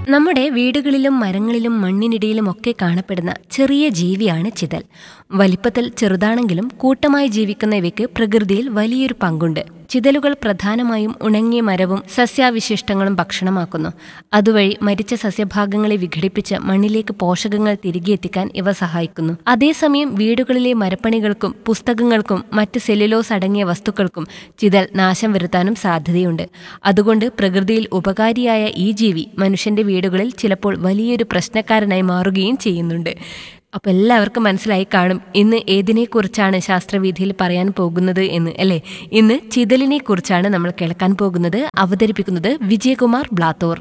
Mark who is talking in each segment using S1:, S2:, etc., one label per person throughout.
S1: നമ്മുടെ വീടുകളിലും മരങ്ങളിലും മണ്ണിനിടയിലും ഒക്കെ കാണപ്പെടുന്ന ചെറിയ ജീവിയാണ് ചിതൽ വലിപ്പത്തിൽ ചെറുതാണെങ്കിലും കൂട്ടമായി ജീവിക്കുന്ന ഇവയ്ക്ക് പ്രകൃതിയിൽ വലിയൊരു പങ്കുണ്ട് ചിതലുകൾ പ്രധാനമായും ഉണങ്ങിയ മരവും സസ്യാവിശിഷ്ടങ്ങളും ഭക്ഷണമാക്കുന്നു അതുവഴി മരിച്ച സസ്യഭാഗങ്ങളെ വിഘടിപ്പിച്ച് മണ്ണിലേക്ക് പോഷകങ്ങൾ തിരികെ എത്തിക്കാൻ ഇവ സഹായിക്കുന്നു അതേസമയം വീടുകളിലെ മരപ്പണികൾക്കും പുസ്തകങ്ങൾക്കും മറ്റ് സെല്ലുലോസ് അടങ്ങിയ വസ്തുക്കൾക്കും ചിതൽ നാശം വരുത്താനും സാധ്യതയുണ്ട് അതുകൊണ്ട് പ്രകൃതിയിൽ ഉപകാരിയായ ഈ ജീവി മനുഷ്യന്റെ വീടുകളിൽ ചിലപ്പോൾ വലിയൊരു പ്രശ്നക്കാരനായി മാറുകയും ചെയ്യുന്നുണ്ട് അപ്പോൾ എല്ലാവർക്കും മനസ്സിലായി കാണും ഇന്ന് ഏതിനെക്കുറിച്ചാണ് ശാസ്ത്രവീഥിയിൽ പറയാൻ പോകുന്നത് എന്ന് അല്ലേ ഇന്ന് ചിതലിനെ കുറിച്ചാണ് നമ്മൾ കേൾക്കാൻ പോകുന്നത് അവതരിപ്പിക്കുന്നത് വിജയകുമാർ ബ്ലാത്തോർ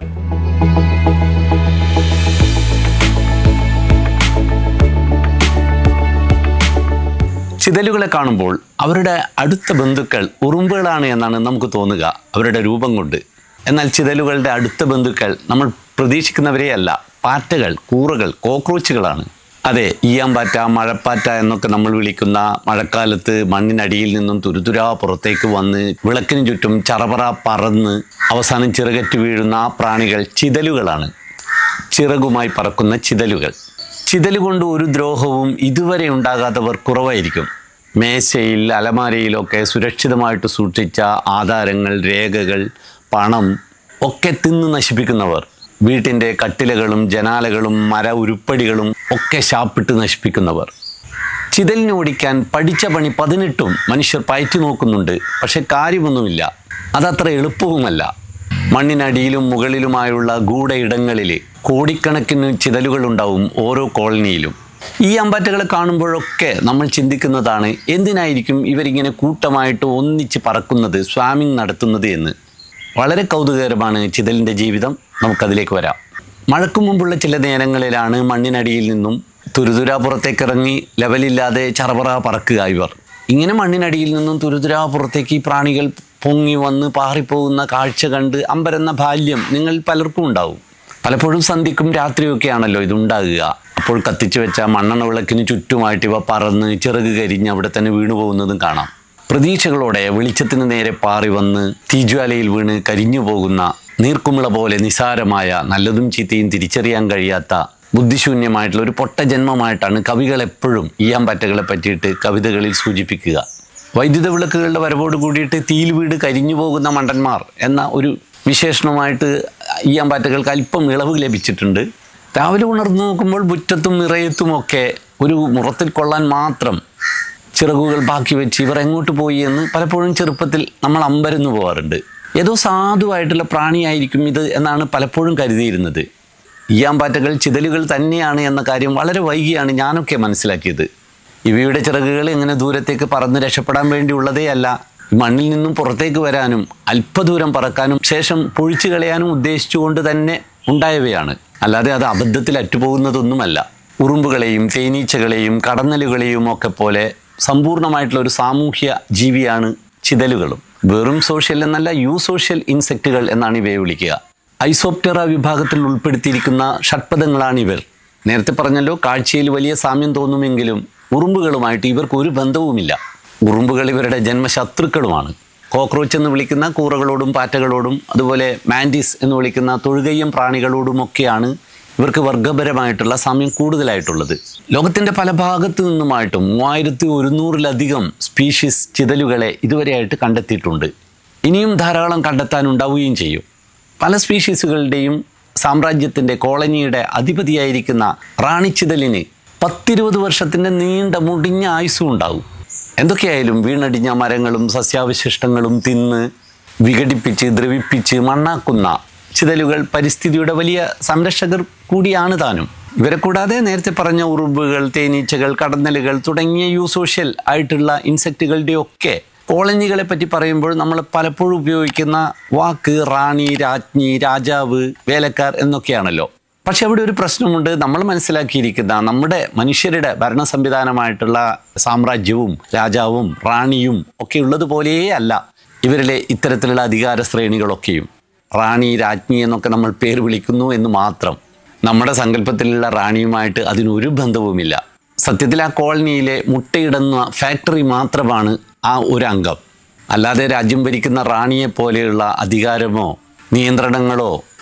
S2: ചിതലുകളെ കാണുമ്പോൾ അവരുടെ അടുത്ത ബന്ധുക്കൾ ഉറുമ്പുകളാണ് എന്നാണ് നമുക്ക് തോന്നുക അവരുടെ രൂപം കൊണ്ട് എന്നാൽ ചിതലുകളുടെ അടുത്ത ബന്ധുക്കൾ നമ്മൾ പ്രതീക്ഷിക്കുന്നവരെയല്ല പാറ്റകൾ കൂറകൾ കോക്രോച്ചുകളാണ് അതെ ഈയാമ്പാറ്റ മഴപ്പാറ്റ എന്നൊക്കെ നമ്മൾ വിളിക്കുന്ന മഴക്കാലത്ത് മണ്ണിനടിയിൽ നിന്നും തുരുതുരാ പുറത്തേക്ക് വന്ന് വിളക്കിന് ചുറ്റും ചറപറ പറന്ന് അവസാനം ചിറകറ്റ് വീഴുന്ന ആ പ്രാണികൾ ചിതലുകളാണ് ചിറകുമായി പറക്കുന്ന ചിതലുകൾ ചിതലുകൊണ്ട് ഒരു ദ്രോഹവും ഇതുവരെ ഉണ്ടാകാത്തവർ കുറവായിരിക്കും മേശയിൽ അലമാരയിലൊക്കെ സുരക്ഷിതമായിട്ട് സൂക്ഷിച്ച ആധാരങ്ങൾ രേഖകൾ പണം ഒക്കെ തിന്ന് നശിപ്പിക്കുന്നവർ വീട്ടിൻ്റെ കട്ടിലകളും ജനാലകളും മര ഉരുപ്പടികളും ഒക്കെ ശാപ്പിട്ട് നശിപ്പിക്കുന്നവർ ചിതലിനെ ഓടിക്കാൻ പഠിച്ച പണി പതിനെട്ടും മനുഷ്യർ പയറ്റി നോക്കുന്നുണ്ട് പക്ഷെ കാര്യമൊന്നുമില്ല അതത്ര എളുപ്പവുമല്ല മണ്ണിനടിയിലും മുകളിലുമായുള്ള ഗൂഢയിടങ്ങളിൽ കോടിക്കണക്കിന് ചിതലുകളുണ്ടാവും ഓരോ കോളനിയിലും ഈ അമ്പാറ്റകളെ കാണുമ്പോഴൊക്കെ നമ്മൾ ചിന്തിക്കുന്നതാണ് എന്തിനായിരിക്കും ഇവരിങ്ങനെ കൂട്ടമായിട്ട് ഒന്നിച്ച് പറക്കുന്നത് സ്വാമിങ് നടത്തുന്നത് എന്ന് വളരെ കൗതുകകരമാണ് ചിതലിൻ്റെ ജീവിതം നമുക്കതിലേക്ക് വരാം മഴയ്ക്ക് മുമ്പുള്ള ചില നേരങ്ങളിലാണ് മണ്ണിനടിയിൽ നിന്നും തുരുതുരാ പുറത്തേക്കിറങ്ങി ലെവലില്ലാതെ ചറപറ പറക്കുക ഇവർ ഇങ്ങനെ മണ്ണിനടിയിൽ നിന്നും തുരുതുരാ പുറത്തേക്ക് ഈ പ്രാണികൾ പൊങ്ങി വന്ന് പാറിപ്പോകുന്ന കാഴ്ച കണ്ട് അമ്പരന്ന ബാല്യം നിങ്ങൾ പലർക്കും ഉണ്ടാവും പലപ്പോഴും സന്ധ്യക്കും രാത്രിയൊക്കെയാണല്ലോ ഇതുണ്ടാകുക അപ്പോൾ കത്തിച്ചു വെച്ച മണ്ണെണ്ണ വിളക്കിന് ചുറ്റുമായിട്ട് ഇവ പറന്ന് ചിറക് കരിഞ്ഞ് അവിടെ തന്നെ വീണു പോകുന്നതും കാണാം പ്രതീക്ഷകളോടെ വെളിച്ചത്തിന് നേരെ പാറി വന്ന് തീജ്വാലയിൽ വീണ് കരിഞ്ഞു പോകുന്ന നീർക്കുമിള പോലെ നിസാരമായ നല്ലതും ചീത്തയും തിരിച്ചറിയാൻ കഴിയാത്ത ബുദ്ധിശൂന്യമായിട്ടുള്ള ഒരു പൊട്ട ജന്മമായിട്ടാണ് കവികൾ എപ്പോഴും ഈയാമ്പറ്റകളെ പറ്റിയിട്ട് കവിതകളിൽ സൂചിപ്പിക്കുക വൈദ്യുത വിളക്കുകളുടെ വരവോട് കൂടിയിട്ട് തീയിൽ വീട് കരിഞ്ഞു പോകുന്ന മണ്ടന്മാർ എന്ന ഒരു വിശേഷണമായിട്ട് ഈയാമ്പാറ്റകൾക്ക് അല്പം ഇളവ് ലഭിച്ചിട്ടുണ്ട് രാവിലെ ഉണർന്നു നോക്കുമ്പോൾ മുറ്റത്തും നിറയത്തുമൊക്കെ ഒരു മുറത്തിൽ കൊള്ളാൻ മാത്രം ചിറകുകൾ ബാക്കി വെച്ച് ഇവർ എങ്ങോട്ട് പോയി എന്ന് പലപ്പോഴും ചെറുപ്പത്തിൽ നമ്മൾ അമ്പരന്നു പോകാറുണ്ട് ഏതോ സാധുവായിട്ടുള്ള പ്രാണിയായിരിക്കും ഇത് എന്നാണ് പലപ്പോഴും കരുതിയിരുന്നത് ഈയാമ്പാറ്റകൾ ചിതലുകൾ തന്നെയാണ് എന്ന കാര്യം വളരെ വൈകിയാണ് ഞാനൊക്കെ മനസ്സിലാക്കിയത് ഇവയുടെ ചിറകുകൾ ഇങ്ങനെ ദൂരത്തേക്ക് പറന്ന് രക്ഷപ്പെടാൻ വേണ്ടിയുള്ളതേ അല്ല മണ്ണിൽ നിന്നും പുറത്തേക്ക് വരാനും അല്പദൂരം പറക്കാനും ശേഷം പൊഴിച്ചു കളയാനും ഉദ്ദേശിച്ചുകൊണ്ട് തന്നെ ഉണ്ടായവയാണ് അല്ലാതെ അത് അബദ്ധത്തിൽ അറ്റുപോകുന്നതൊന്നുമല്ല ഉറുമ്പുകളെയും തേനീച്ചകളെയും കടന്നലുകളെയും ഒക്കെ പോലെ സമ്പൂർണ്ണമായിട്ടുള്ള ഒരു സാമൂഹ്യ ജീവിയാണ് ചിതലുകളും വെറും സോഷ്യൽ എന്നല്ല യു സോഷ്യൽ ഇൻസെക്റ്റുകൾ എന്നാണ് ഇവയെ വിളിക്കുക ഐസോപ്റ്ററ വിഭാഗത്തിൽ ഉൾപ്പെടുത്തിയിരിക്കുന്ന ഷഡ്പദങ്ങളാണ് ഇവർ നേരത്തെ പറഞ്ഞല്ലോ കാഴ്ചയിൽ വലിയ സാമ്യം തോന്നുമെങ്കിലും ഉറുമ്പുകളുമായിട്ട് ഇവർക്ക് ഒരു ബന്ധവുമില്ല ഉറുമ്പുകൾ ഇവരുടെ ജന്മശത്രുക്കളുമാണ് കോക്രോച്ച് എന്ന് വിളിക്കുന്ന കൂറകളോടും പാറ്റകളോടും അതുപോലെ മാൻഡിസ് എന്ന് വിളിക്കുന്ന തൊഴുകയ്യം പ്രാണികളോടുമൊക്കെയാണ് ഇവർക്ക് വർഗപരമായിട്ടുള്ള സാമ്യം കൂടുതലായിട്ടുള്ളത് ലോകത്തിൻ്റെ പല ഭാഗത്തു നിന്നുമായിട്ടും മൂവായിരത്തി ഒരുന്നൂറിലധികം സ്പീഷീസ് ചിതലുകളെ ഇതുവരെയായിട്ട് കണ്ടെത്തിയിട്ടുണ്ട് ഇനിയും ധാരാളം കണ്ടെത്താനുണ്ടാവുകയും ചെയ്യും പല സ്പീഷീസുകളുടെയും സാമ്രാജ്യത്തിൻ്റെ കോളനിയുടെ അധിപതിയായിരിക്കുന്ന റാണിച്ചിതലിന് പത്തിരുപത് വർഷത്തിൻ്റെ നീണ്ട മുടിഞ്ഞ ആയുസ്സും ഉണ്ടാവും എന്തൊക്കെയായാലും വീണടിഞ്ഞ മരങ്ങളും സസ്യാവശിഷ്ടങ്ങളും തിന്ന് വിഘടിപ്പിച്ച് ദ്രവിപ്പിച്ച് മണ്ണാക്കുന്ന ചിതലുകൾ പരിസ്ഥിതിയുടെ വലിയ സംരക്ഷകർ കൂടിയാണ് താനും ഇവരെ കൂടാതെ നേരത്തെ പറഞ്ഞ ഉറുമ്പുകൾ തേനീച്ചകൾ കടന്നലുകൾ തുടങ്ങിയ യൂസോഷ്യൽ ആയിട്ടുള്ള ഇൻസെക്റ്റുകളുടെയൊക്കെ കോളനികളെ പറ്റി പറയുമ്പോൾ നമ്മൾ പലപ്പോഴും ഉപയോഗിക്കുന്ന വാക്ക് റാണി രാജ്ഞി രാജാവ് വേലക്കാർ എന്നൊക്കെയാണല്ലോ പക്ഷെ അവിടെ ഒരു പ്രശ്നമുണ്ട് നമ്മൾ മനസ്സിലാക്കിയിരിക്കുന്ന നമ്മുടെ മനുഷ്യരുടെ ഭരണ സംവിധാനമായിട്ടുള്ള സാമ്രാജ്യവും രാജാവും റാണിയും ഒക്കെ ഉള്ളതുപോലെയേ അല്ല ഇവരിലെ ഇത്തരത്തിലുള്ള അധികാര ശ്രേണികളൊക്കെയും റാണി രാജ്ഞി എന്നൊക്കെ നമ്മൾ പേര് വിളിക്കുന്നു എന്ന് മാത്രം നമ്മുടെ സങ്കല്പത്തിലുള്ള റാണിയുമായിട്ട് അതിനൊരു ബന്ധവുമില്ല സത്യത്തിൽ ആ കോളനിയിലെ മുട്ടയിടുന്ന ഫാക്ടറി മാത്രമാണ് ആ ഒരു അംഗം അല്ലാതെ രാജ്യം ഭരിക്കുന്ന റാണിയെ പോലെയുള്ള അധികാരമോ നിയന്ത്രണങ്ങളോ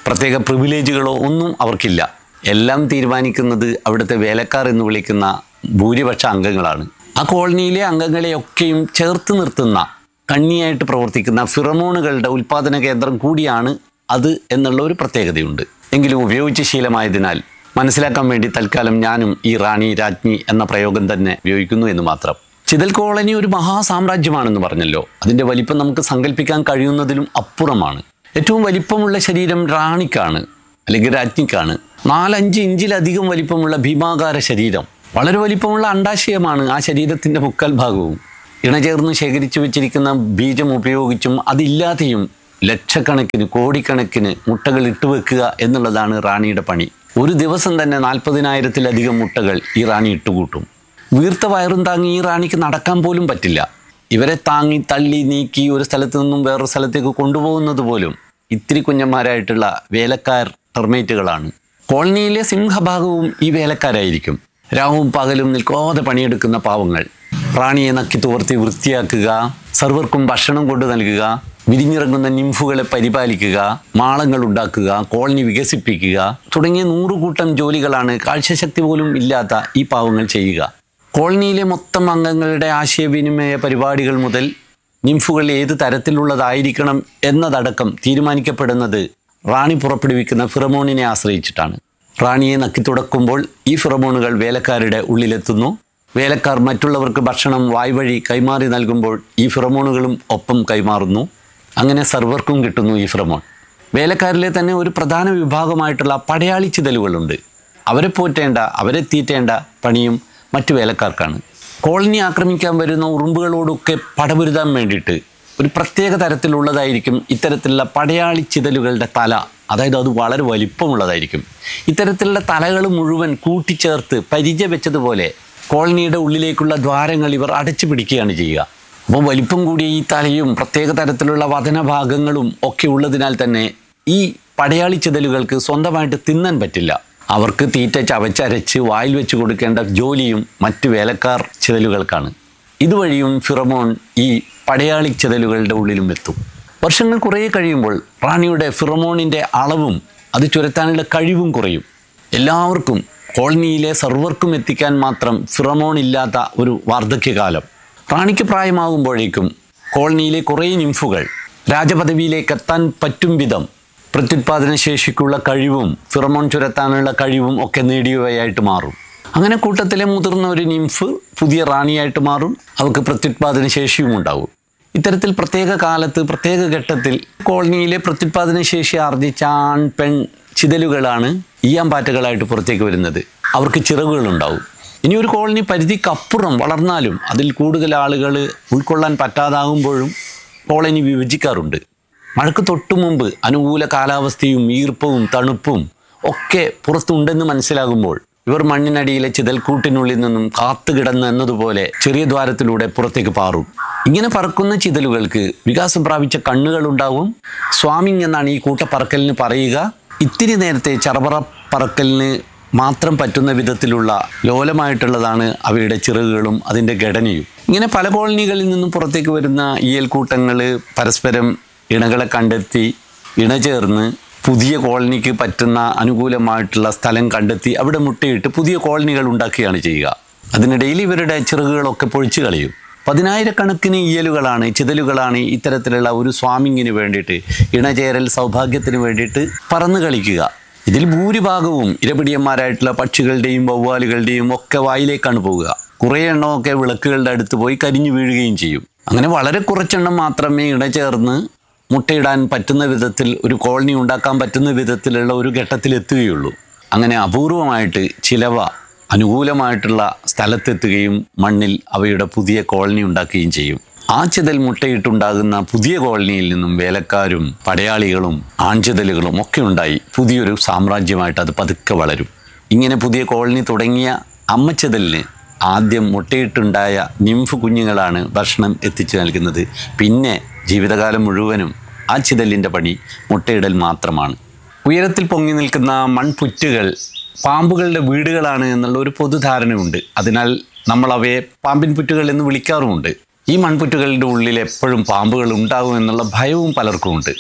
S2: പ്രത്യേക പ്രിവിലേജുകളോ ഒന്നും അവർക്കില്ല എല്ലാം തീരുമാനിക്കുന്നത് അവിടുത്തെ വേലക്കാർ എന്ന് വിളിക്കുന്ന ഭൂരിപക്ഷ അംഗങ്ങളാണ് ആ കോളനിയിലെ അംഗങ്ങളെയൊക്കെയും ചേർത്ത് നിർത്തുന്ന കണ്ണിയായിട്ട് പ്രവർത്തിക്കുന്ന ഫിറമോണുകളുടെ ഉൽപാദന കേന്ദ്രം കൂടിയാണ് അത് എന്നുള്ള ഒരു പ്രത്യേകതയുണ്ട് എങ്കിലും ഉപയോഗിച്ച ശീലമായതിനാൽ മനസ്സിലാക്കാൻ വേണ്ടി തൽക്കാലം ഞാനും ഈ റാണി രാജ്ഞി എന്ന പ്രയോഗം തന്നെ ഉപയോഗിക്കുന്നു എന്ന് മാത്രം ചിതൽ കോളനി ഒരു മഹാസാമ്രാജ്യമാണെന്ന് പറഞ്ഞല്ലോ അതിൻ്റെ വലിപ്പം നമുക്ക് സങ്കല്പിക്കാൻ കഴിയുന്നതിലും അപ്പുറമാണ് ഏറ്റവും വലിപ്പമുള്ള ശരീരം റാണിക്കാണ് അല്ലെങ്കിൽ രാജ്ഞിക്കാണ് നാലഞ്ച് ഇഞ്ചിലധികം വലിപ്പമുള്ള ഭീമാകാര ശരീരം വളരെ വലിപ്പമുള്ള അണ്ടാശയമാണ് ആ ശരീരത്തിൻ്റെ മുക്കാൽ ഭാഗവും ഇണചേർന്ന് ശേഖരിച്ചു വെച്ചിരിക്കുന്ന ബീജം ഉപയോഗിച്ചും അതില്ലാതെയും ലക്ഷക്കണക്കിന് കോടിക്കണക്കിന് മുട്ടകൾ ഇട്ടുവെക്കുക എന്നുള്ളതാണ് റാണിയുടെ പണി ഒരു ദിവസം തന്നെ നാൽപ്പതിനായിരത്തിലധികം മുട്ടകൾ ഈ റാണി ഇട്ടുകൂട്ടും വീർത്ത വയറും താങ്ങി ഈ റാണിക്ക് നടക്കാൻ പോലും പറ്റില്ല ഇവരെ താങ്ങി തള്ളി നീക്കി ഒരു സ്ഥലത്ത് നിന്നും വേറൊരു സ്ഥലത്തേക്ക് കൊണ്ടുപോകുന്നത് പോലും ഇത്തിരി കുഞ്ഞന്മാരായിട്ടുള്ള വേലക്കാർ ടെർമേറ്റുകളാണ് കോളനിയിലെ സിംഹഭാഗവും ഈ വേലക്കാരായിരിക്കും രാവും പകലും നിൽക്കാതെ പണിയെടുക്കുന്ന പാവങ്ങൾ റാണിയെ നക്കി തുവർത്തി വൃത്തിയാക്കുക സർവർക്കും ഭക്ഷണം കൊണ്ടു നൽകുക വിരിഞ്ഞിറങ്ങുന്ന നിംഫുകളെ പരിപാലിക്കുക മാളങ്ങൾ ഉണ്ടാക്കുക കോളനി വികസിപ്പിക്കുക തുടങ്ങിയ നൂറുകൂട്ടം ജോലികളാണ് കാഴ്ചശക്തി പോലും ഇല്ലാത്ത ഈ പാവങ്ങൾ ചെയ്യുക കോളനിയിലെ മൊത്തം അംഗങ്ങളുടെ ആശയവിനിമയ പരിപാടികൾ മുതൽ നിംഫുകൾ ഏത് തരത്തിലുള്ളതായിരിക്കണം എന്നതടക്കം തീരുമാനിക്കപ്പെടുന്നത് റാണി പുറപ്പെടുവിക്കുന്ന ഫിറമോണിനെ ആശ്രയിച്ചിട്ടാണ് റാണിയെ നക്കി തുടക്കുമ്പോൾ ഈ ഫിറമോണുകൾ വേലക്കാരുടെ ഉള്ളിലെത്തുന്നു വേലക്കാർ മറ്റുള്ളവർക്ക് ഭക്ഷണം വായ്വഴി കൈമാറി നൽകുമ്പോൾ ഈ ഫിറമോണുകളും ഒപ്പം കൈമാറുന്നു അങ്ങനെ സർവർക്കും കിട്ടുന്നു ഈ ഫിറമോൺ വേലക്കാരിലെ തന്നെ ഒരു പ്രധാന വിഭാഗമായിട്ടുള്ള പടയാളി ചിതലുകളുണ്ട് അവരെ പോറ്റേണ്ട അവരെ തീറ്റേണ്ട പണിയും മറ്റു വേലക്കാർക്കാണ് കോളനി ആക്രമിക്കാൻ വരുന്ന ഉറുമ്പുകളോടൊക്കെ പടപൊരുതാൻ വേണ്ടിയിട്ട് ഒരു പ്രത്യേക തരത്തിലുള്ളതായിരിക്കും ഇത്തരത്തിലുള്ള പടയാളി ചിതലുകളുടെ തല അതായത് അത് വളരെ വലിപ്പമുള്ളതായിരിക്കും ഇത്തരത്തിലുള്ള തലകൾ മുഴുവൻ കൂട്ടിച്ചേർത്ത് പരിചയ വെച്ചതുപോലെ കോളനിയുടെ ഉള്ളിലേക്കുള്ള ദ്വാരങ്ങൾ ഇവർ അടച്ചു പിടിക്കുകയാണ് ചെയ്യുക അപ്പോൾ വലിപ്പം കൂടിയ ഈ തലയും പ്രത്യേക തരത്തിലുള്ള വതനഭാഗങ്ങളും ഒക്കെ ഉള്ളതിനാൽ തന്നെ ഈ പടയാളി ചിതലുകൾക്ക് സ്വന്തമായിട്ട് തിന്നാൻ പറ്റില്ല അവർക്ക് തീറ്റ ചവച്ചരച്ച് വായിൽ വെച്ച് കൊടുക്കേണ്ട ജോലിയും മറ്റു വേലക്കാർ ചിതലുകൾക്കാണ് ഇതുവഴിയും ഫിറമോൺ ഈ പടയാളി ചിതലുകളുടെ ഉള്ളിലും എത്തും വർഷങ്ങൾ കുറേ കഴിയുമ്പോൾ റാണിയുടെ ഫിറമോണിൻ്റെ അളവും അത് ചുരത്താനുള്ള കഴിവും കുറയും എല്ലാവർക്കും കോളനിയിലെ സർവർക്കും എത്തിക്കാൻ മാത്രം ഫിറമോൺ ഇല്ലാത്ത ഒരു വാർദ്ധക്യകാലം റാണിക്ക് പ്രായമാകുമ്പോഴേക്കും കോളനിയിലെ കുറേ നിംഫുകൾ രാജപദവിയിലേക്ക് എത്താൻ പറ്റും വിധം പ്രത്യുത്പാദന ശേഷിക്കുള്ള കഴിവും ഫിറമോൺ ചുരത്താനുള്ള കഴിവും ഒക്കെ നേടിയവയായിട്ട് മാറും അങ്ങനെ കൂട്ടത്തിലെ മുതിർന്ന ഒരു നിംഫ് പുതിയ റാണിയായിട്ട് മാറും അവർക്ക് പ്രത്യുത്പാദന ശേഷിയും ഉണ്ടാവും ഇത്തരത്തിൽ പ്രത്യേക കാലത്ത് പ്രത്യേക ഘട്ടത്തിൽ കോളനിയിലെ പ്രത്യുത്പാദന ശേഷി ആർജിച്ച ആൺ പെൺ ചിതലുകളാണ് ഈയാമ്പാറ്റകളായിട്ട് പുറത്തേക്ക് വരുന്നത് അവർക്ക് ചിറകുകളുണ്ടാവും ഇനി ഒരു കോളനി പരിധിക്കപ്പുറം വളർന്നാലും അതിൽ കൂടുതൽ ആളുകൾ ഉൾക്കൊള്ളാൻ പറ്റാതാകുമ്പോഴും കോളനി വിഭജിക്കാറുണ്ട് മഴയ്ക്ക് തൊട്ടു മുമ്പ് അനുകൂല കാലാവസ്ഥയും ഈർപ്പവും തണുപ്പും ഒക്കെ പുറത്തുണ്ടെന്ന് മനസ്സിലാകുമ്പോൾ ഇവർ മണ്ണിനടിയിലെ ചിതൽക്കൂട്ടിനുള്ളിൽ നിന്നും കാത്തുകിടന്ന് എന്നതുപോലെ ചെറിയ ദ്വാരത്തിലൂടെ പുറത്തേക്ക് പാറും ഇങ്ങനെ പറക്കുന്ന ചിതലുകൾക്ക് വികാസം പ്രാപിച്ച കണ്ണുകളുണ്ടാവും സ്വാമിങ് എന്നാണ് ഈ കൂട്ടപ്പറക്കലിന് പറയുക ഇത്തിരി നേരത്തെ ചറപറ പറക്കലിന് മാത്രം പറ്റുന്ന വിധത്തിലുള്ള ലോലമായിട്ടുള്ളതാണ് അവയുടെ ചിറകുകളും അതിൻ്റെ ഘടനയും ഇങ്ങനെ പല കോളനികളിൽ നിന്നും പുറത്തേക്ക് വരുന്ന ഈയൽക്കൂട്ടങ്ങൾ പരസ്പരം ഇണകളെ കണ്ടെത്തി ഇണചേർന്ന് പുതിയ കോളനിക്ക് പറ്റുന്ന അനുകൂലമായിട്ടുള്ള സ്ഥലം കണ്ടെത്തി അവിടെ മുട്ടയിട്ട് പുതിയ കോളനികൾ ഉണ്ടാക്കുകയാണ് ചെയ്യുക അതിനിടയിൽ ഇവരുടെ ചിറകുകളൊക്കെ പൊഴിച്ചു കളയും പതിനായിരക്കണക്കിന് ഇയലുകളാണ് ചിതലുകളാണ് ഇത്തരത്തിലുള്ള ഒരു സ്വാമിങ്ങിന് വേണ്ടിയിട്ട് ഇണചേരൽ സൗഭാഗ്യത്തിന് വേണ്ടിയിട്ട് പറന്നു കളിക്കുക ഇതിൽ ഭൂരിഭാഗവും ഇരപിടിയന്മാരായിട്ടുള്ള പക്ഷികളുടെയും വവ്വാലുകളുടെയും ഒക്കെ വായിലേക്കാണ് പോവുക കുറേ എണ്ണമൊക്കെ വിളക്കുകളുടെ അടുത്ത് പോയി കരിഞ്ഞു വീഴുകയും ചെയ്യും അങ്ങനെ വളരെ കുറച്ചെണ്ണം മാത്രമേ ഇണചേർന്ന് മുട്ടയിടാൻ പറ്റുന്ന വിധത്തിൽ ഒരു കോളനി ഉണ്ടാക്കാൻ പറ്റുന്ന വിധത്തിലുള്ള ഒരു ഘട്ടത്തിലെത്തുകയുള്ളൂ അങ്ങനെ അപൂർവമായിട്ട് ചിലവ അനുകൂലമായിട്ടുള്ള സ്ഥലത്തെത്തുകയും മണ്ണിൽ അവയുടെ പുതിയ കോളനി ഉണ്ടാക്കുകയും ചെയ്യും ആ ചിതൽ മുട്ടയിട്ടുണ്ടാകുന്ന പുതിയ കോളനിയിൽ നിന്നും വേലക്കാരും പടയാളികളും ആൺചിതലുകളും ഒക്കെ ഉണ്ടായി പുതിയൊരു സാമ്രാജ്യമായിട്ട് അത് പതുക്കെ വളരും ഇങ്ങനെ പുതിയ കോളനി തുടങ്ങിയ അമ്മച്ചിതലിന് ആദ്യം മുട്ടയിട്ടുണ്ടായ നിംഫ് കുഞ്ഞുങ്ങളാണ് ഭക്ഷണം എത്തിച്ചു നൽകുന്നത് പിന്നെ ജീവിതകാലം മുഴുവനും ആ ചിതലിൻ്റെ പണി മുട്ടയിടൽ മാത്രമാണ് ഉയരത്തിൽ പൊങ്ങി നിൽക്കുന്ന മൺപുറ്റുകൾ പാമ്പുകളുടെ വീടുകളാണ് എന്നുള്ള ഒരു പൊതുധാരണയുണ്ട് അതിനാൽ നമ്മൾ അവയെ പാമ്പിൻ പുറ്റുകൾ എന്ന് വിളിക്കാറുമുണ്ട് ഈ മൺപുറ്റുകളുടെ ഉള്ളിൽ എപ്പോഴും പാമ്പുകൾ ഉണ്ടാകും എന്നുള്ള ഭയവും പലർക്കും ഉണ്ട്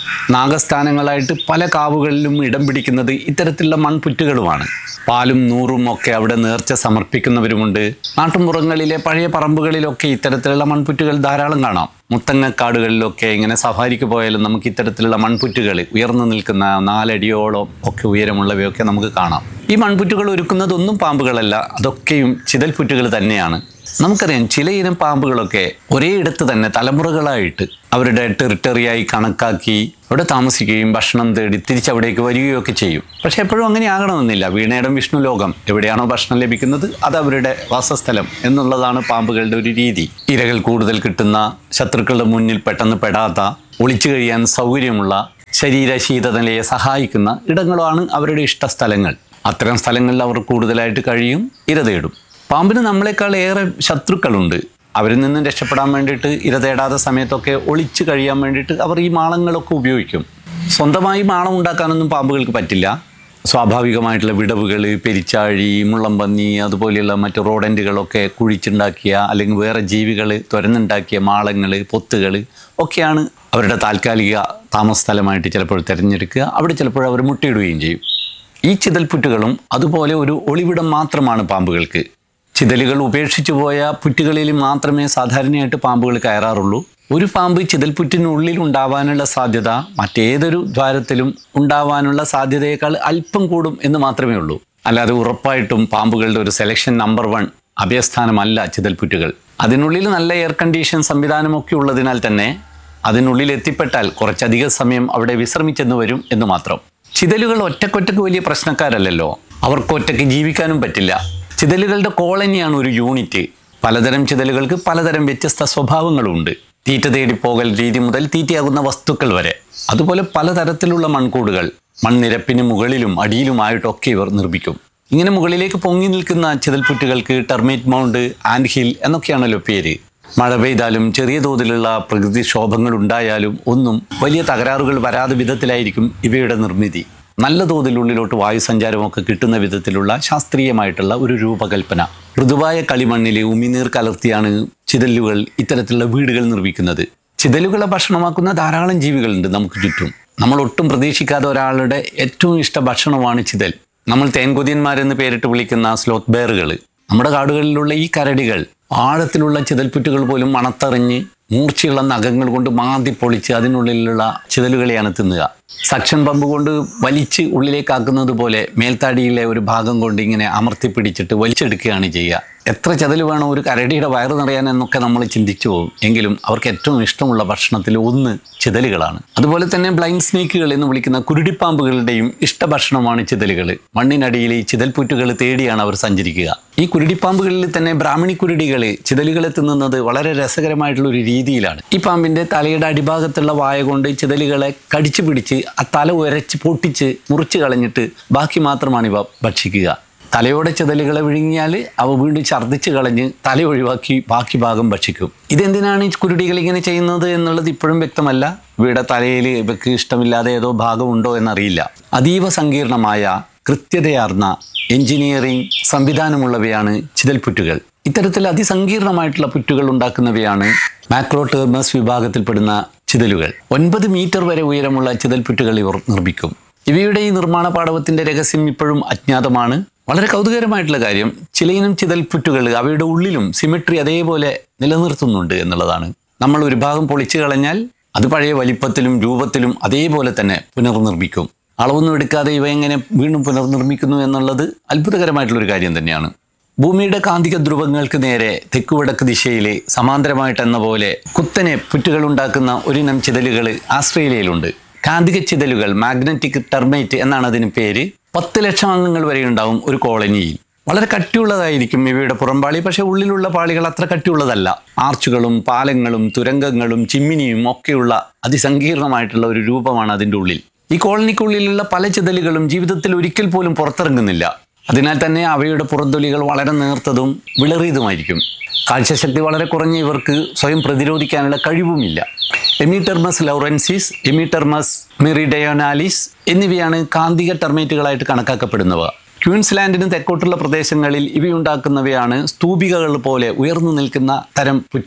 S2: നാഗസ്ഥാനങ്ങളായിട്ട് പല കാവുകളിലും ഇടം പിടിക്കുന്നത് ഇത്തരത്തിലുള്ള മൺപുറ്റുകളുമാണ് പാലും നൂറും ഒക്കെ അവിടെ നേർച്ച സമർപ്പിക്കുന്നവരുമുണ്ട് നാട്ടുമ്പുറങ്ങളിലെ പഴയ പറമ്പുകളിലൊക്കെ ഇത്തരത്തിലുള്ള മൺപുറ്റുകൾ ധാരാളം കാണാം മുത്തങ്ങക്കാടുകളിലൊക്കെ ഇങ്ങനെ സഫാരിക്ക് പോയാലും നമുക്ക് ഇത്തരത്തിലുള്ള മൺപുറ്റുകൾ ഉയർന്നു നിൽക്കുന്ന നാലടിയോളം ഒക്കെ ഉയരമുള്ളവയൊക്കെ നമുക്ക് കാണാം ഈ മൺപുറ്റുകൾ ഒരുക്കുന്നതൊന്നും പാമ്പുകളല്ല അതൊക്കെയും ചിതൽപുറ്റുകൾ തന്നെയാണ് നമുക്കറിയാം ചില ഇനം പാമ്പുകളൊക്കെ ഒരേ ഇടത്ത് തന്നെ തലമുറകളായിട്ട് അവരുടെ ടെറിട്ടറിയായി കണക്കാക്കി അവിടെ താമസിക്കുകയും ഭക്ഷണം തേടി തിരിച്ചവിടേക്ക് വരികയൊക്കെ ചെയ്യും പക്ഷെ എപ്പോഴും അങ്ങനെ ആകണമെന്നില്ല വീണയിടം വിഷ്ണു ലോകം എവിടെയാണോ ഭക്ഷണം ലഭിക്കുന്നത് അത് അവരുടെ വാസസ്ഥലം എന്നുള്ളതാണ് പാമ്പുകളുടെ ഒരു രീതി ഇരകൾ കൂടുതൽ കിട്ടുന്ന ശത്രുക്കളുടെ മുന്നിൽ പെട്ടെന്ന് പെടാത്ത ഒളിച്ചു കഴിയാൻ സൗകര്യമുള്ള ശരീര ശീതനിലയെ സഹായിക്കുന്ന ഇടങ്ങളാണ് അവരുടെ ഇഷ്ടസ്ഥലങ്ങൾ അത്തരം സ്ഥലങ്ങളിൽ അവർ കൂടുതലായിട്ട് കഴിയും ഇര തേടും പാമ്പിന് നമ്മളെക്കാൾ ഏറെ ശത്രുക്കളുണ്ട് അവരിൽ നിന്നും രക്ഷപ്പെടാൻ വേണ്ടിയിട്ട് ഇര തേടാത്ത സമയത്തൊക്കെ ഒളിച്ചു കഴിയാൻ വേണ്ടിയിട്ട് അവർ ഈ മാളങ്ങളൊക്കെ ഉപയോഗിക്കും സ്വന്തമായി മാളം ഉണ്ടാക്കാനൊന്നും പാമ്പുകൾക്ക് പറ്റില്ല സ്വാഭാവികമായിട്ടുള്ള വിടവുകൾ പെരിച്ചാഴി മുള്ളംപന്നി അതുപോലെയുള്ള മറ്റ് റോഡൻറ്റുകളൊക്കെ കുഴിച്ചുണ്ടാക്കിയ അല്ലെങ്കിൽ വേറെ ജീവികൾ തുരന്നുണ്ടാക്കിയ മാളങ്ങൾ പൊത്തുകൾ ഒക്കെയാണ് അവരുടെ താൽക്കാലിക താമസ സ്ഥലമായിട്ട് ചിലപ്പോൾ തിരഞ്ഞെടുക്കുക അവിടെ ചിലപ്പോൾ അവർ മുട്ടയിടുകയും ചെയ്യും ഈ ചിതൽപുറ്റുകളും അതുപോലെ ഒരു ഒളിവിടം മാത്രമാണ് പാമ്പുകൾക്ക് ചിതലുകൾ ഉപേക്ഷിച്ചു പോയ പുറ്റുകളിൽ മാത്രമേ സാധാരണയായിട്ട് പാമ്പുകൾ കയറാറുള്ളൂ ഒരു പാമ്പ് ചിതൽപുറ്റിനുള്ളിൽ ഉണ്ടാവാനുള്ള സാധ്യത മറ്റേതൊരു ദ്വാരത്തിലും ഉണ്ടാവാനുള്ള സാധ്യതയേക്കാൾ അല്പം കൂടും എന്ന് മാത്രമേ ഉള്ളൂ അല്ലാതെ ഉറപ്പായിട്ടും പാമ്പുകളുടെ ഒരു സെലക്ഷൻ നമ്പർ വൺ അഭയസ്ഥാനമല്ല ചിതൽപുറ്റുകൾ അതിനുള്ളിൽ നല്ല എയർ കണ്ടീഷൻ സംവിധാനമൊക്കെ ഉള്ളതിനാൽ തന്നെ അതിനുള്ളിൽ എത്തിപ്പെട്ടാൽ കുറച്ചധികം സമയം അവിടെ വിശ്രമിച്ചെന്ന് വരും എന്ന് മാത്രം ചിതലുകൾ ഒറ്റക്കൊറ്റക്ക് വലിയ പ്രശ്നക്കാരല്ലല്ലോ അവർക്ക് ഒറ്റയ്ക്ക് ജീവിക്കാനും പറ്റില്ല ചിതലുകളുടെ കോളനിയാണ് ഒരു യൂണിറ്റ് പലതരം ചിതലുകൾക്ക് പലതരം വ്യത്യസ്ത സ്വഭാവങ്ങളുണ്ട് തീറ്റ തേടി പോകൽ രീതി മുതൽ തീറ്റയാകുന്ന വസ്തുക്കൾ വരെ അതുപോലെ പലതരത്തിലുള്ള മൺകൂടുകൾ മൺനിരപ്പിന് മുകളിലും അടിയിലുമായിട്ടൊക്കെ ഇവർ നിർമ്മിക്കും ഇങ്ങനെ മുകളിലേക്ക് പൊങ്ങി നിൽക്കുന്ന ചിതൽപുറ്റുകൾക്ക് ടെർമേറ്റ് മൗണ്ട് ആൻഡ് ഹിൽ എന്നൊക്കെയാണല്ലോ പേര് മഴ പെയ്താലും ചെറിയ തോതിലുള്ള പ്രകൃതി ക്ഷോഭങ്ങൾ ഉണ്ടായാലും ഒന്നും വലിയ തകരാറുകൾ വരാതെ വിധത്തിലായിരിക്കും ഇവയുടെ നിർമ്മിതി നല്ല തോതിലുള്ളിലോട്ട് വായുസഞ്ചാരമൊക്കെ കിട്ടുന്ന വിധത്തിലുള്ള ശാസ്ത്രീയമായിട്ടുള്ള ഒരു രൂപകൽപ്പന മൃദുവായ കളിമണ്ണിൽ ഉമിനീർ കലർത്തിയാണ് ചിതലുകൾ ഇത്തരത്തിലുള്ള വീടുകൾ നിർമ്മിക്കുന്നത് ചിതലുകളെ ഭക്ഷണമാക്കുന്ന ധാരാളം ജീവികളുണ്ട് നമുക്ക് ചുറ്റും നമ്മൾ ഒട്ടും പ്രതീക്ഷിക്കാത്ത ഒരാളുടെ ഏറ്റവും ഇഷ്ട ഭക്ഷണമാണ് ചിതൽ നമ്മൾ തേൻകൊതിയന്മാരെന്ന് പേരിട്ട് വിളിക്കുന്ന സ്ലോത്ത് ബെയറുകൾ നമ്മുടെ കാടുകളിലുള്ള ഈ കരടികൾ ആഴത്തിലുള്ള ചിതൽപ്പുറ്റുകൾ പോലും മണത്തറിഞ്ഞ് മൂർച്ചയുള്ള നഖങ്ങൾ കൊണ്ട് മാന്തി പൊളിച്ച് അതിനുള്ളിലുള്ള ചിതലുകളെയാണ് തിന്നുക സക്ഷൻ പമ്പ് കൊണ്ട് വലിച്ച് ഉള്ളിലേക്കാക്കുന്നത് പോലെ മേൽത്താടിയിലെ ഒരു ഭാഗം കൊണ്ട് ഇങ്ങനെ അമർത്തി പിടിച്ചിട്ട് വലിച്ചെടുക്കുകയാണ് ചെയ്യുക എത്ര ചതല് വേണം ഒരു കരടിയുടെ വയറ് നിറയാൻ എന്നൊക്കെ നമ്മൾ ചിന്തിച്ചു പോകും എങ്കിലും അവർക്ക് ഏറ്റവും ഇഷ്ടമുള്ള ഭക്ഷണത്തിൽ ഒന്ന് ചിതലുകളാണ് അതുപോലെ തന്നെ ബ്ലൈൻഡ് സ്നേക്കുകൾ എന്ന് വിളിക്കുന്ന കുരുടിപ്പാമ്പുകളുടെയും ഇഷ്ടഭക്ഷണമാണ് ചിതലുകൾ മണ്ണിനടിയിൽ ഈ ചിതൽപ്പുറ്റുകൾ തേടിയാണ് അവർ സഞ്ചരിക്കുക ഈ കുരുടിപ്പാമ്പുകളിൽ തന്നെ ബ്രാഹ്മണി കുരുടികൾ ചിതലുകളെ തിന്നുന്നത് വളരെ രസകരമായിട്ടുള്ള ഒരു രീതിയിലാണ് ഈ പാമ്പിന്റെ തലയുടെ അടിഭാഗത്തുള്ള വായ കൊണ്ട് ചിതലുകളെ കടിച്ചു പിടിച്ച് ആ തല ഉരച്ച് പൊട്ടിച്ച് മുറിച്ച് കളഞ്ഞിട്ട് ബാക്കി മാത്രമാണ് ഇവ ഭക്ഷിക്കുക തലയോടെ ചിതലുകളെ വിഴുങ്ങിയാൽ അവ വീണ്ടും ഛർദ്ദിച്ച് കളഞ്ഞ് തല ഒഴിവാക്കി ബാക്കി ഭാഗം ഭക്ഷിക്കും ഇതെന്തിനാണ് ഈ കുരുടികൾ ഇങ്ങനെ ചെയ്യുന്നത് എന്നുള്ളത് ഇപ്പോഴും വ്യക്തമല്ല ഇവയുടെ തലയിൽ ഇവയ്ക്ക് ഇഷ്ടമില്ലാതെ ഏതോ ഭാഗമുണ്ടോ എന്നറിയില്ല അതീവ സങ്കീർണമായ കൃത്യതയാർന്ന എഞ്ചിനീയറിംഗ് സംവിധാനമുള്ളവയാണ് ചിതൽപുറ്റുകൾ ഇത്തരത്തിൽ അതിസങ്കീർണമായിട്ടുള്ള പുറ്റുകൾ ഉണ്ടാക്കുന്നവയാണ് മാക്രോടേർമസ് വിഭാഗത്തിൽപ്പെടുന്ന ചിതലുകൾ ഒൻപത് മീറ്റർ വരെ ഉയരമുള്ള ചിതൽപുറ്റുകൾ ഇവർ നിർമ്മിക്കും ഇവയുടെ ഈ നിർമ്മാണ പാടവത്തിന്റെ രഹസ്യം ഇപ്പോഴും അജ്ഞാതമാണ് വളരെ കൗതുകരമായിട്ടുള്ള കാര്യം ചിലയിനം ചിതൽപുറ്റുകൾ അവയുടെ ഉള്ളിലും സിമെട്രി അതേപോലെ നിലനിർത്തുന്നുണ്ട് എന്നുള്ളതാണ് നമ്മൾ ഒരു ഭാഗം പൊളിച്ചു കളഞ്ഞാൽ അത് പഴയ വലിപ്പത്തിലും രൂപത്തിലും അതേപോലെ തന്നെ പുനർനിർമ്മിക്കും അളവൊന്നും എടുക്കാതെ ഇവ എങ്ങനെ വീണ്ടും പുനർനിർമ്മിക്കുന്നു എന്നുള്ളത് അത്ഭുതകരമായിട്ടുള്ളൊരു കാര്യം തന്നെയാണ് ഭൂമിയുടെ കാന്തിക ധ്രുവങ്ങൾക്ക് നേരെ തെക്കുവടക്ക് ദിശയിലെ സമാന്തരമായിട്ടെന്ന പോലെ കുത്തനെ പുറ്റുകൾ ഉണ്ടാക്കുന്ന ഒരിനം ചിതലുകൾ ആസ്ട്രേലിയയിലുണ്ട് കാന്തിക ചിതലുകൾ മാഗ്നറ്റിക് ടെർമൈറ്റ് എന്നാണ് അതിന് പേര് പത്ത് ലക്ഷം അംഗങ്ങൾ വരെ ഉണ്ടാവും ഒരു കോളനിയിൽ വളരെ കട്ടിയുള്ളതായിരിക്കും ഇവയുടെ പുറംപാളി പക്ഷേ ഉള്ളിലുള്ള പാളികൾ അത്ര കട്ടിയുള്ളതല്ല ആർച്ചുകളും പാലങ്ങളും തുരങ്കങ്ങളും ചിമ്മിനിയും ഒക്കെയുള്ള അതിസങ്കീർണമായിട്ടുള്ള ഒരു രൂപമാണ് അതിൻ്റെ ഉള്ളിൽ ഈ കോളനിക്കുള്ളിലുള്ള പല ചിതലുകളും ജീവിതത്തിൽ ഒരിക്കൽ പോലും പുറത്തിറങ്ങുന്നില്ല അതിനാൽ തന്നെ അവയുടെ പുറത്തൊലികൾ വളരെ നേർത്തതും വിളറിയതുമായിരിക്കും കാഴ്ചശക്തി വളരെ കുറഞ്ഞ ഇവർക്ക് സ്വയം പ്രതിരോധിക്കാനുള്ള കഴിവുമില്ല എമിറ്റർമസ് ലൗറൻസിസ് എമിറ്റർമസ് മെറിഡയോനാലിസ് എന്നിവയാണ് കാന്തിക ടെർമേറ്റുകളായിട്ട് കണക്കാക്കപ്പെടുന്നവ ക്വീൻസ്ലാൻഡിന് തെക്കോട്ടുള്ള പ്രദേശങ്ങളിൽ ഇവയുണ്ടാക്കുന്നവയാണ് സ്തൂപികകൾ പോലെ ഉയർന്നു നിൽക്കുന്ന തരം പുറ്റുകൾ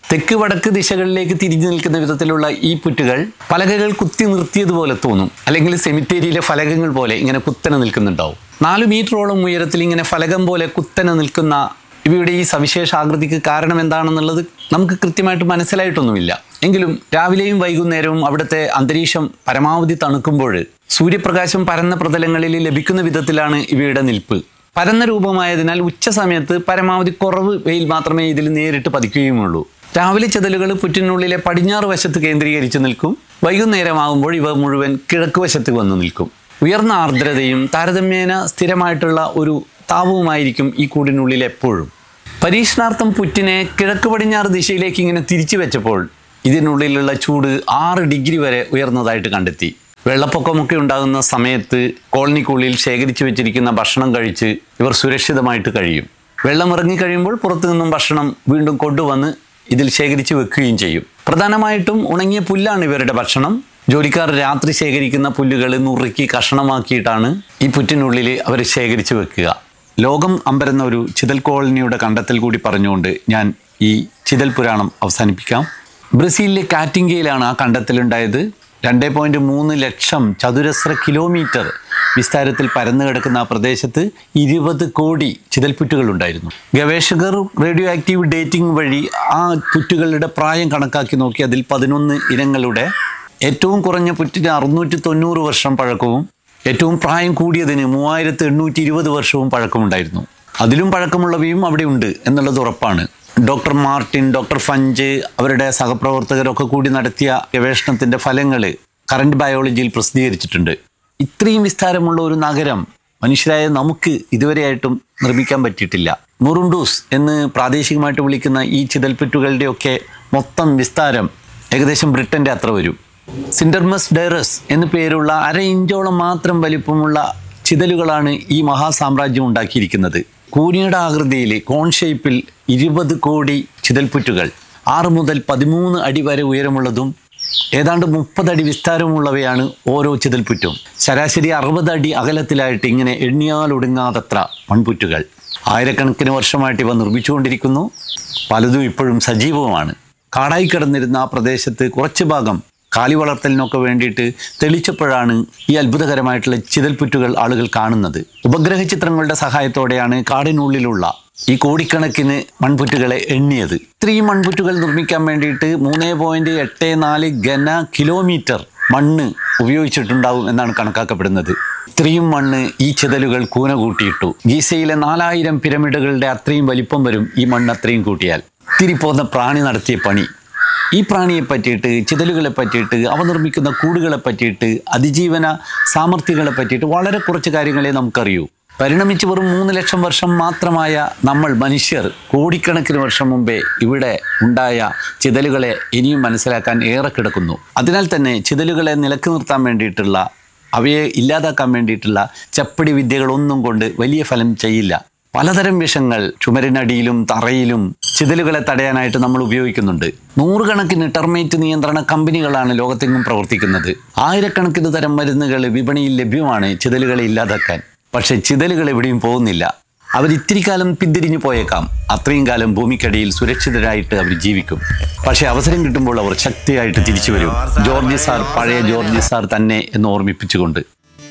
S2: തെക്ക് വടക്ക് ദിശകളിലേക്ക് തിരിഞ്ഞു നിൽക്കുന്ന വിധത്തിലുള്ള ഈ പുറ്റുകൾ പലകകൾ കുത്തി നിർത്തിയതുപോലെ തോന്നും അല്ലെങ്കിൽ സെമിത്തേരിയിലെ ഫലകങ്ങൾ പോലെ ഇങ്ങനെ കുത്തനെ നിൽക്കുന്നുണ്ടാവും നാല് മീറ്ററോളം ഉയരത്തിൽ ഇങ്ങനെ ഫലകം പോലെ കുത്തനെ നിൽക്കുന്ന ഇവയുടെ ഈ സവിശേഷ ആകൃതിക്ക് കാരണം എന്താണെന്നുള്ളത് നമുക്ക് കൃത്യമായിട്ട് മനസ്സിലായിട്ടൊന്നുമില്ല എങ്കിലും രാവിലെയും വൈകുന്നേരവും അവിടുത്തെ അന്തരീക്ഷം പരമാവധി തണുക്കുമ്പോൾ സൂര്യപ്രകാശം പരന്ന പ്രതലങ്ങളിൽ ലഭിക്കുന്ന വിധത്തിലാണ് ഇവയുടെ നിൽപ്പ് പരന്ന രൂപമായതിനാൽ ഉച്ച സമയത്ത് പരമാവധി കുറവ് വെയിൽ മാത്രമേ ഇതിൽ നേരിട്ട് പതിക്കുകയുമുള്ളൂ രാവിലെ ചെതലുകൾ പുറ്റിനുള്ളിലെ പടിഞ്ഞാറ് വശത്ത് കേന്ദ്രീകരിച്ച് നിൽക്കും വൈകുന്നേരമാകുമ്പോൾ ഇവ മുഴുവൻ കിഴക്ക് വശത്ത് വന്നു നിൽക്കും ഉയർന്ന ആർദ്രതയും താരതമ്യേന സ്ഥിരമായിട്ടുള്ള ഒരു താപവുമായിരിക്കും ഈ കൂടിനുള്ളിൽ എപ്പോഴും പരീക്ഷണാർത്ഥം പുറ്റിനെ കിഴക്ക് പടിഞ്ഞാറ് ദിശയിലേക്ക് ഇങ്ങനെ തിരിച്ചു വെച്ചപ്പോൾ ഇതിനുള്ളിലുള്ള ചൂട് ആറ് ഡിഗ്രി വരെ ഉയർന്നതായിട്ട് കണ്ടെത്തി വെള്ളപ്പൊക്കമൊക്കെ ഉണ്ടാകുന്ന സമയത്ത് കോളനിക്കുള്ളിൽ ശേഖരിച്ചു വെച്ചിരിക്കുന്ന ഭക്ഷണം കഴിച്ച് ഇവർ സുരക്ഷിതമായിട്ട് കഴിയും വെള്ളം ഇറങ്ങിക്കഴിയുമ്പോൾ പുറത്തു നിന്നും ഭക്ഷണം വീണ്ടും കൊണ്ടുവന്ന് ഇതിൽ ശേഖരിച്ച് വെക്കുകയും ചെയ്യും പ്രധാനമായിട്ടും ഉണങ്ങിയ പുല്ലാണ് ഇവരുടെ ഭക്ഷണം ജോലിക്കാർ രാത്രി ശേഖരിക്കുന്ന പുല്ലുകൾ നുറുക്കി കഷണമാക്കിയിട്ടാണ് ഈ പുറ്റിനുള്ളിൽ അവർ ശേഖരിച്ച് വെക്കുക ലോകം അമ്പരുന്ന ഒരു ചിതൽ കോളനിയുടെ കണ്ടെത്തൽ കൂടി പറഞ്ഞുകൊണ്ട് ഞാൻ ഈ ചിതൽ പുരാണം അവസാനിപ്പിക്കാം ബ്രസീലിലെ കാറ്റിങ്കയിലാണ് ആ കണ്ടെത്തലുണ്ടായത് രണ്ട് പോയിന്റ് മൂന്ന് ലക്ഷം ചതുരശ്ര കിലോമീറ്റർ വിസ്താരത്തിൽ പരന്നു കിടക്കുന്ന ആ പ്രദേശത്ത് ഇരുപത് കോടി ചിതൽപുറ്റുകൾ ഉണ്ടായിരുന്നു ഗവേഷകർ റേഡിയോ ആക്റ്റീവ് ഡേറ്റിംഗ് വഴി ആ പുറ്റുകളുടെ പ്രായം കണക്കാക്കി നോക്കി അതിൽ പതിനൊന്ന് ഇനങ്ങളുടെ ഏറ്റവും കുറഞ്ഞ പുറ്റിന് അറുന്നൂറ്റി തൊണ്ണൂറ് വർഷം പഴക്കവും ഏറ്റവും പ്രായം കൂടിയതിന് മൂവായിരത്തി എണ്ണൂറ്റി ഇരുപത് വർഷവും പഴക്കമുണ്ടായിരുന്നു അതിലും പഴക്കമുള്ളവയും അവിടെ ഉണ്ട് എന്നുള്ളത് ഉറപ്പാണ് ഡോക്ടർ മാർട്ടിൻ ഡോക്ടർ ഫഞ്ച് അവരുടെ സഹപ്രവർത്തകരൊക്കെ കൂടി നടത്തിയ ഗവേഷണത്തിന്റെ ഫലങ്ങൾ കറണ്ട് ബയോളജിയിൽ പ്രസിദ്ധീകരിച്ചിട്ടുണ്ട് ഇത്രയും വിസ്താരമുള്ള ഒരു നഗരം മനുഷ്യരായ നമുക്ക് ഇതുവരെയായിട്ടും നിർമ്മിക്കാൻ പറ്റിയിട്ടില്ല മുറുണ്ടൂസ് എന്ന് പ്രാദേശികമായിട്ട് വിളിക്കുന്ന ഈ ചിതൽപ്പറ്റുകളുടെയൊക്കെ മൊത്തം വിസ്താരം ഏകദേശം ബ്രിട്ടന്റെ അത്ര വരും സിൻഡർമസ് ഡൈറസ് എന്നു പേരുള്ള അര ഇഞ്ചോളം മാത്രം വലിപ്പമുള്ള ചിതലുകളാണ് ഈ മഹാസാമ്രാജ്യം ഉണ്ടാക്കിയിരിക്കുന്നത് കൂനിയുടെ ആകൃതിയിൽ കോൺ ഷേപ്പിൽ ഇരുപത് കോടി ചിതൽപ്പുറ്റുകൾ ആറ് മുതൽ പതിമൂന്ന് അടി വരെ ഉയരമുള്ളതും ഏതാണ്ട് മുപ്പതടി വിസ്താരമുള്ളവയാണ് ഓരോ ചിതൽപ്പുറ്റും ശരാശരി അറുപത് അടി അകലത്തിലായിട്ട് ഇങ്ങനെ എണ്ണിയാലൊടുങ്ങാതത്ര മൺപുറ്റുകൾ ആയിരക്കണക്കിന് വർഷമായിട്ട് ഇവ നിർമ്മിച്ചുകൊണ്ടിരിക്കുന്നു പലതും ഇപ്പോഴും സജീവമാണ് കാടായി കിടന്നിരുന്ന ആ പ്രദേശത്ത് കുറച്ച് ഭാഗം കാലി വളർത്തലിനൊക്കെ വേണ്ടിയിട്ട് തെളിച്ചപ്പോഴാണ് ഈ അത്ഭുതകരമായിട്ടുള്ള ചിതൽപുറ്റുകൾ ആളുകൾ കാണുന്നത് ഉപഗ്രഹ ചിത്രങ്ങളുടെ സഹായത്തോടെയാണ് കാടിനുള്ളിലുള്ള ഈ കോടിക്കണക്കിന് മൺപുറ്റുകളെ എണ്ണിയത് ഇത്രയും മൺപുറ്റുകൾ നിർമ്മിക്കാൻ വേണ്ടിയിട്ട് മൂന്ന് പോയിന്റ് എട്ട് നാല് ഘന കിലോമീറ്റർ മണ്ണ് ഉപയോഗിച്ചിട്ടുണ്ടാവും എന്നാണ് കണക്കാക്കപ്പെടുന്നത് ഇത്രയും മണ്ണ് ഈ ചിതലുകൾ കൂന കൂട്ടിയിട്ടു ഗീസയിലെ നാലായിരം പിരമിഡുകളുടെ അത്രയും വലിപ്പം വരും ഈ മണ്ണ് അത്രയും കൂട്ടിയാൽ തിരിപ്പോന്ന പ്രാണി നടത്തിയ പണി ഈ പ്രാണിയെ പറ്റിയിട്ട് ചിതലുകളെ പറ്റിയിട്ട് അവ നിർമ്മിക്കുന്ന കൂടുകളെ പറ്റിയിട്ട് അതിജീവന സാമർഥ്യങ്ങളെ പറ്റിയിട്ട് വളരെ കുറച്ച് കാര്യങ്ങളെ നമുക്കറിയൂ പരിണമിച്ച് വെറും മൂന്ന് ലക്ഷം വർഷം മാത്രമായ നമ്മൾ മനുഷ്യർ കോടിക്കണക്കിന് വർഷം മുമ്പേ ഇവിടെ ഉണ്ടായ ചിതലുകളെ ഇനിയും മനസ്സിലാക്കാൻ ഏറെ കിടക്കുന്നു അതിനാൽ തന്നെ ചിതലുകളെ നിലക്ക് നിർത്താൻ വേണ്ടിയിട്ടുള്ള അവയെ ഇല്ലാതാക്കാൻ വേണ്ടിയിട്ടുള്ള ചപ്പടി വിദ്യകളൊന്നും കൊണ്ട് വലിയ ഫലം ചെയ്യില്ല പലതരം വിഷങ്ങൾ ചുമരിനടിയിലും തറയിലും ചിതലുകളെ തടയാനായിട്ട് നമ്മൾ ഉപയോഗിക്കുന്നുണ്ട് നൂറുകണക്കിന് ടെർമേറ്റ് നിയന്ത്രണ കമ്പനികളാണ് ലോകത്തെങ്ങും പ്രവർത്തിക്കുന്നത് ആയിരക്കണക്കിന് തരം മരുന്നുകൾ വിപണിയിൽ ലഭ്യമാണ് ചിതലുകളെ ഇല്ലാതാക്കാൻ പക്ഷേ ചിതലുകൾ എവിടെയും പോകുന്നില്ല അവർ ഇത്തിരി കാലം പിന്തിരിഞ്ഞു പോയേക്കാം അത്രയും കാലം ഭൂമിക്കടിയിൽ സുരക്ഷിതരായിട്ട് അവർ ജീവിക്കും പക്ഷേ അവസരം കിട്ടുമ്പോൾ അവർ ശക്തിയായിട്ട് തിരിച്ചു വരും ജോർജ് സാർ പഴയ ജോർജ് സാർ തന്നെ എന്ന് ഓർമ്മിപ്പിച്ചുകൊണ്ട്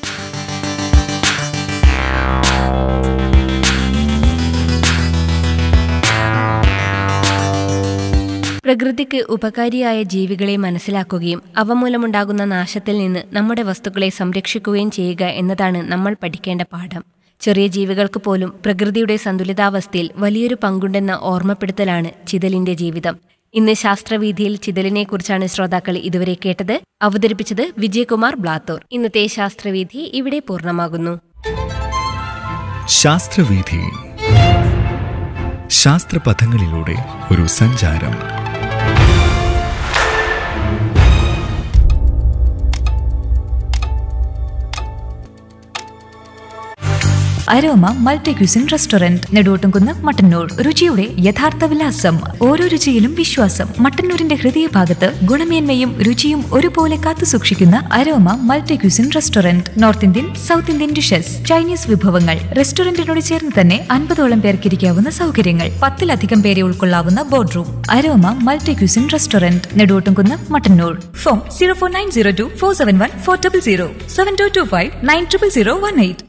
S1: പ്രകൃതിക്ക് ഉപകാരിയായ ജീവികളെ മനസ്സിലാക്കുകയും അവ മൂലമുണ്ടാകുന്ന നാശത്തിൽ നിന്ന് നമ്മുടെ വസ്തുക്കളെ സംരക്ഷിക്കുകയും ചെയ്യുക എന്നതാണ് നമ്മൾ പഠിക്കേണ്ട പാഠം ചെറിയ ജീവികൾക്ക് പോലും പ്രകൃതിയുടെ സന്തുലിതാവസ്ഥയിൽ വലിയൊരു പങ്കുണ്ടെന്ന ഓർമ്മപ്പെടുത്തലാണ് ചിതലിന്റെ ജീവിതം ഇന്ന് ശാസ്ത്രവീതിയിൽ ചിതലിനെക്കുറിച്ചാണ് ശ്രോതാക്കൾ ഇതുവരെ കേട്ടത് അവതരിപ്പിച്ചത് വിജയകുമാർ ബ്ലാത്തൂർ ഇന്നത്തെ ശാസ്ത്രവീതി ഇവിടെ പൂർണ്ണമാകുന്നു
S3: ശാസ്ത്രവീഥി ശാസ്ത്രപഥങ്ങളിലൂടെ ഒരു സഞ്ചാരം
S4: Aroma multi cuisine restaurant Neduvottumkunnu Mattannur രുചിയുടെ യഥാർത്ഥ വിലാസം ഓരോ രുചിയിലും വിശ്വാസം മട്ടന്നൂരിന്റെ ഹൃദയഭാഗത്ത് ഗുണമേന്മയും രുചിയും ഒരുപോലെ കാത്തു സൂക്ഷിക്കുന്ന Aroma multi cuisine restaurant north Indian south Indian dishes Chinese വിഭവങ്ങൾ റെസ്റ്റോറന്റിനോട് ചേർന്ന് തന്നെ അൻപതോളം പേർക്ക് ഇരിക്കാവുന്ന സൗകര്യങ്ങൾ പത്തിലധികം പേരെ ഉൾക്കൊള്ളാവുന്ന board room Aroma multi cuisine restaurant Neduvottumkunnu Mattannur phone zero four nine zero two four seven one four double zero seven two two five nine triple zero one eight